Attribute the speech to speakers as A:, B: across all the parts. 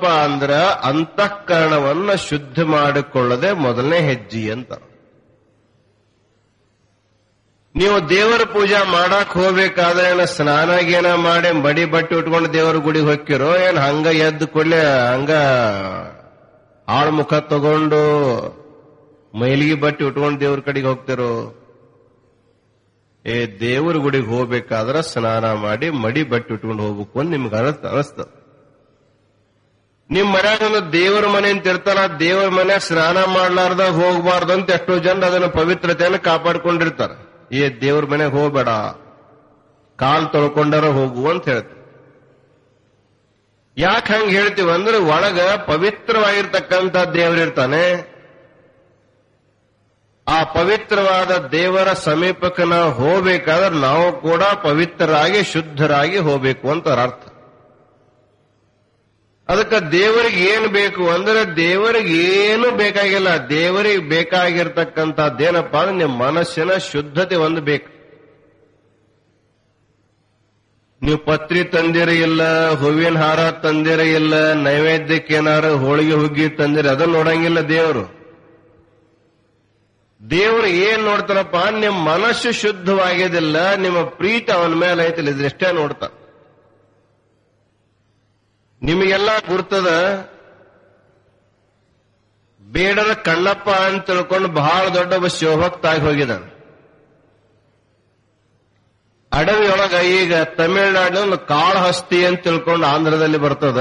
A: ಅಂದ್ರ ಅಂತಃಕರಣವನ್ನ ಶುದ್ಧ ಮಾಡಿಕೊಳ್ಳದೆ ಮೊದಲನೇ ಹೆಜ್ಜೆ ಅಂತ ನೀವು ದೇವರ ಪೂಜಾ ಮಾಡಕ್ ಹೋಗ್ಬೇಕಾದ್ರೆ ಏನ ಸ್ನಾನ ಗೀನ ಮಾಡಿ ಮಡಿ ಬಟ್ಟೆ ಉಟ್ಕೊಂಡು ದೇವರ ಗುಡಿಗೆ ಹೋಗ್ತಿರೋ ಏನ್ ಹಂಗ ಎದ್ದು ಕೂಡ್ಲೆ ಹಂಗ ಆಳ್ ಮುಖ ತಗೊಂಡು ಮೈಲಿಗೆ ಬಟ್ಟೆ ಉಟ್ಕೊಂಡು ದೇವ್ರ ಕಡೆಗೆ ಹೋಗ್ತಿರೋ ಏ ದೇವರ ಗುಡಿಗೆ ಹೋಗ್ಬೇಕಾದ್ರ ಸ್ನಾನ ಮಾಡಿ ಮಡಿ ಬಟ್ಟೆ ಉಟ್ಕೊಂಡು ಹೋಗ್ಬೇಕು ಅಂತ ನಿಮ್ಗೆ ಅನಸ್ತ ಅನಸ್ತದ ನಿಮ್ ಮನ್ಯಾಗ ಒಂದು ದೇವರ ಮನೆ ಅಂತ ಇರ್ತಾರ ಆ ದೇವರ ಮನೆ ಸ್ನಾನ ಮಾಡ್ಲಾರ್ದ ಹೋಗ್ಬಾರ್ದು ಅಂತ ಎಷ್ಟೋ ಜನ ಅದನ್ನ ಪವಿತ್ರತೆಯನ್ನು ಕಾಪಾಡ್ಕೊಂಡಿರ್ತಾರ ಈ ದೇವ್ರ ಮನೆಗೆ ಹೋಗ್ಬೇಡ ಕಾಲ್ ತೊಳ್ಕೊಂಡಾರ ಹೋಗು ಅಂತ ಹೇಳ್ತಾರೆ ಯಾಕೆ ಹಂಗ ಹೇಳ್ತೀವಿ ಅಂದ್ರೆ ಒಳಗ ಪವಿತ್ರವಾಗಿರ್ತಕ್ಕಂಥ ದೇವರಿರ್ತಾನೆ ಆ ಪವಿತ್ರವಾದ ದೇವರ ಸಮೀಪಕ್ಕೆ ನಾವು ಹೋಗ್ಬೇಕಾದ್ರೆ ನಾವು ಕೂಡ ಪವಿತ್ರರಾಗಿ ಶುದ್ಧರಾಗಿ ಹೋಗ್ಬೇಕು ಅಂತ ಅರ್ಥ ಅದಕ್ಕೆ ದೇವರಿಗೆ ಏನು ಬೇಕು ಅಂದ್ರೆ ದೇವರಿಗೆ ಏನು ಬೇಕಾಗಿಲ್ಲ ದೇವರಿಗೆ ಬೇಕಾಗಿರ್ತಕ್ಕಂಥದ್ದೇನಪ್ಪ ಅಂದ್ರೆ ನಿಮ್ಮ ಮನಸ್ಸಿನ ಶುದ್ಧತೆ ಒಂದು ಬೇಕು ನೀವು ಪತ್ರಿ ತಂದಿರ ಇಲ್ಲ ಹೂವಿನ ಹಾರ ತಂದಿರ ಇಲ್ಲ ನೈವೇದ್ಯಕ್ಕೆ ಏನಾರು ಹೋಳಿಗೆ ಹುಗ್ಗಿ ತಂದಿರ ಅದನ್ನ ನೋಡಂಗಿಲ್ಲ ದೇವರು ದೇವರು ಏನ್ ನೋಡ್ತಾರಪ್ಪ ನಿಮ್ಮ ಮನಸ್ಸು ಶುದ್ಧವಾಗಿದಿಲ್ಲ ನಿಮ್ಮ ಪ್ರೀತಿ ಅವನ ಮೇಲೆ ಐತಿಲ್ಲ ಇದೆಷ್ಟೇ ನೋಡ್ತಾರ ನಿಮಗೆಲ್ಲ ಗುರ್ತದ ಬೇಡರ ಕಣ್ಣಪ್ಪ ಅಂತ ತಿಳ್ಕೊಂಡು ಬಹಳ ದೊಡ್ಡ ಒಬ್ಬ ಶಿವಭಕ್ತ ಆಗಿ ಹೋಗಿದ್ದಾನೆ ಅಡವಿಯೊಳಗ ಈಗ ತಮಿಳುನಾಡಿನ ಒಂದು ಕಾಳಹಸ್ತಿ ಅಂತ ತಿಳ್ಕೊಂಡು ಆಂಧ್ರದಲ್ಲಿ ಬರ್ತದ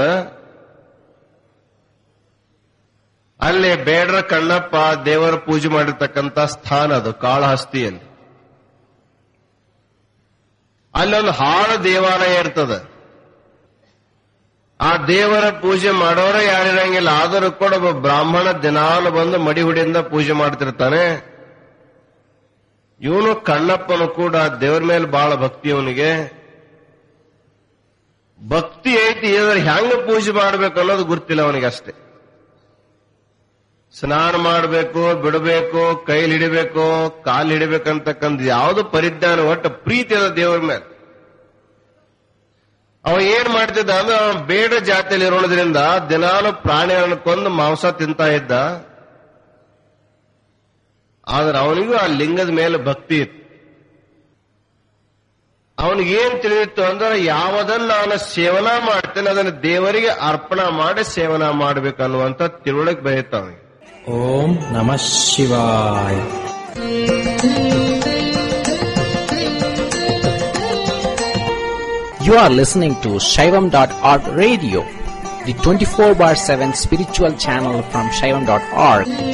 A: ಅಲ್ಲಿ ಬೇಡರ ಕಣ್ಣಪ್ಪ ದೇವರ ಪೂಜೆ ಮಾಡಿರ್ತಕ್ಕಂಥ ಸ್ಥಾನ ಅದು ಕಾಳಹಸ್ತಿಯಲ್ಲಿ ಅಲ್ಲೊಂದು ಹಾಳ ದೇವಾಲಯ ಇರ್ತದ ಆ ದೇವರ ಪೂಜೆ ಮಾಡೋರೇ ಯಾರಿರಂಗಿಲ್ಲ ಆದರೂ ಕೂಡ ಒಬ್ಬ ಬ್ರಾಹ್ಮಣ ದಿನಾಲು ಬಂದು ಮಡಿ ಹುಡಿಯಿಂದ ಪೂಜೆ ಮಾಡ್ತಿರ್ತಾನೆ ಇವನು ಕಣ್ಣಪ್ಪನು ಕೂಡ ದೇವರ ಮೇಲೆ ಬಹಳ ಭಕ್ತಿ ಅವನಿಗೆ ಭಕ್ತಿ ಐತಿ ಇದ್ರೆ ಹೆಂಗ ಪೂಜೆ ಮಾಡ್ಬೇಕು ಅನ್ನೋದು ಗೊತ್ತಿಲ್ಲ ಅವನಿಗೆ ಅಷ್ಟೇ ಸ್ನಾನ ಮಾಡಬೇಕು ಬಿಡಬೇಕು ಕೈಲಿ ಹಿಡಿಬೇಕು ಕಾಲು ಹಿಡಿಬೇಕಂತಕ್ಕಂಥ ಯಾವುದು ಪರಿಜ್ಞಾನ ಒಟ್ಟು ಪ್ರೀತಿ ಅದ ದೇವರ ಮೇಲೆ ಅವ ಏನ್ ಮಾಡ್ತಿದ್ದ ಅಂದ್ರೆ ಅವನು ಬೇಡ ಜಾತಿಯಲ್ಲಿ ಇರೋದ್ರಿಂದ ದಿನಾಲು ಪ್ರಾಣಿಗಳನ್ನು ಕೊಂದು ಮಾಂಸ ತಿಂತಾ ಇದ್ದ ಆದ್ರೆ ಅವನಿಗೂ ಆ ಲಿಂಗದ ಮೇಲೆ ಭಕ್ತಿ ಇತ್ತು ಅವನಿಗೇನ್ ತಿಳಿದಿತ್ತು ಅಂದ್ರೆ ಯಾವುದನ್ನ ನಾನು ಸೇವನಾ ಮಾಡ್ತೇನೆ ಅದನ್ನು ದೇವರಿಗೆ ಅರ್ಪಣ ಮಾಡಿ ಸೇವನಾ ಮಾಡ್ಬೇಕನ್ನುವಂತ ತಿಳುವಳಿಕೆ ಬೆಳೆಯುತ್ತ ಅವನಿಗೆ
B: ಓಂ ನಮಃ ಶಿವಾಯ You are listening to Shaivam.org radio, the 24 bar 7 spiritual channel from Shaivam.org.